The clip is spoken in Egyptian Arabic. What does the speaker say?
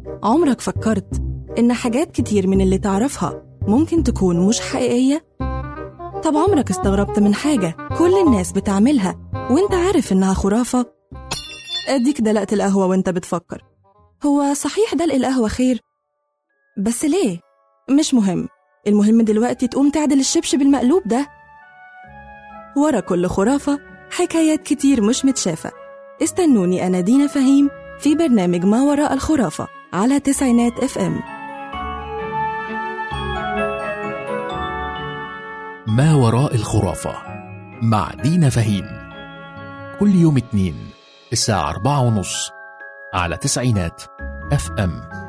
عمرك فكرت إن حاجات كتير من اللي تعرفها ممكن تكون مش حقيقية؟ طب عمرك استغربت من حاجة كل الناس بتعملها وانت عارف إنها خرافة؟ أديك دلقت القهوة وانت بتفكر هو صحيح دلق القهوة خير؟ بس ليه؟ مش مهم المهم دلوقتي تقوم تعدل الشبشب المقلوب ده ورا كل خرافة حكايات كتير مش متشافة استنوني أنا دينا فهيم في برنامج ما وراء الخرافة على تسعينات اف ام ما وراء الخرافة مع دينا فهيم كل يوم اثنين الساعة أربعة ونص على تسعينات اف ام